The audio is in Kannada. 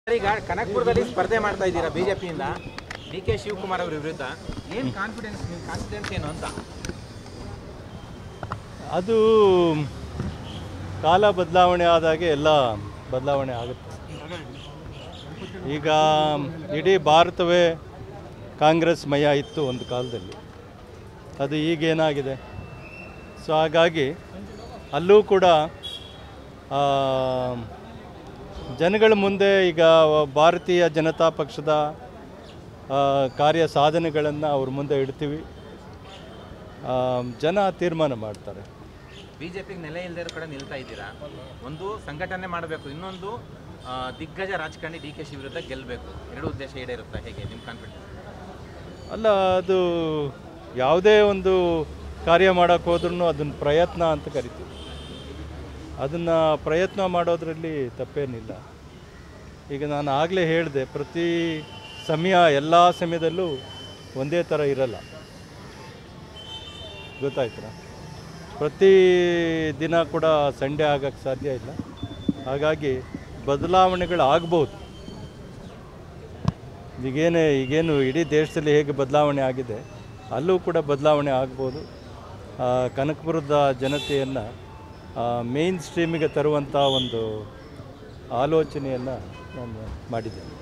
ಈಗ ಕನಕಪುರದಲ್ಲಿ ಸ್ಪರ್ಧೆ ಮಾಡ್ತಾ ಇದ್ದೀರಾ ಬಿಜೆಪಿಯಿಂದ ಡಿ ಕೆ ಶಿವಕುಮಾರ್ ಅವರ ವಿರುದ್ಧ ಏನು ಕಾನ್ಫಿಡೆನ್ಸ್ ನಿಮ್ಮ ಕಾನ್ಫಿಡೆನ್ಸ್ ಏನು ಅಂತ ಅದು ಕಾಲ ಬದಲಾವಣೆ ಆದಾಗೆ ಎಲ್ಲ ಬದಲಾವಣೆ ಆಗುತ್ತೆ ಈಗ ಇಡೀ ಭಾರತವೇ ಕಾಂಗ್ರೆಸ್ ಮಯ ಇತ್ತು ಒಂದು ಕಾಲದಲ್ಲಿ ಅದು ಈಗೇನಾಗಿದೆ ಸೊ ಹಾಗಾಗಿ ಅಲ್ಲೂ ಕೂಡ ಆ, ಜನಗಳ ಮುಂದೆ ಈಗ ಭಾರತೀಯ ಜನತಾ ಪಕ್ಷದ ಆ, ಕಾರ್ಯ ಸಾಧನೆಗಳನ್ನು ಅವ್ರ ಮುಂದೆ ಇಡ್ತೀವಿ ಆ, ಜನ ತೀರ್ಮಾನ ಮಾಡ್ತಾರೆ ಬಿಜೆಪಿಗೆ ನೆಲೆ ಇಲ್ಲದೆ ಇರೋ ಕಡೆ ನಿಲ್ತಾ ಇದ್ದೀರಾ ಒಂದು ಸಂಘಟನೆ ಮಾಡಬೇಕು ಇನ್ನೊಂದು ಆ, ದಿಗ್ಗಜ ರಾಜಕಾರಣಿ ಡಿ ಕೆ ಶಿ ವಿರುದ್ಧ ಗೆಲ್ಲಬೇಕು ಎರಡು ಉದ್ದೇಶ ಈಡೇರುತ್ತಾ ಹೇಗೆ ನಿಮ್ಮ ಕಾನ್ಫಿಡೆನ್ಸ್ ಅಲ್ಲ ಅದು ಯಾವುದೇ ಒಂದು ಕಾರ್ಯ ಮಾಡೋಕ್ಕೆ ಹೋದ್ರೂ ಅದನ್ನು ಪ್ರಯತ್ನ ಅಂತ ಕರಿತೀವಿ ಅದನ್ನು ಪ್ರಯತ್ನ ಮಾಡೋದರಲ್ಲಿ ತಪ್ಪೇನಿಲ್ಲ ಈಗ ನಾನು ಆಗಲೇ ಹೇಳಿದೆ ಪ್ರತಿ ಸಮಯ ಎಲ್ಲ ಸಮಯದಲ್ಲೂ ಒಂದೇ ಥರ ಇರಲ್ಲ ಗೊತ್ತಾಯ್ತಾ ಪ್ರತಿ ದಿನ ಕೂಡ ಸಂಡೇ ಆಗೋಕ್ಕೆ ಸಾಧ್ಯ ಇಲ್ಲ ಹಾಗಾಗಿ ಬದಲಾವಣೆಗಳು ಆಗ್ಬೋದು ಈಗೇನೇ ಈಗೇನು ಇಡೀ ದೇಶದಲ್ಲಿ ಹೇಗೆ ಬದಲಾವಣೆ ಆಗಿದೆ ಅಲ್ಲೂ ಕೂಡ ಬದಲಾವಣೆ ಆಗ್ಬೋದು ಆ, ಕನಕಪುರದ ಜನತೆಯನ್ನು ಮೇನ್ ಸ್ಟ್ರೀಮಿಗೆ ತರುವಂಥ ಒಂದು ಆಲೋಚನೆಯನ್ನು ನಾನು ಮಾಡಿದ್ದೇನೆ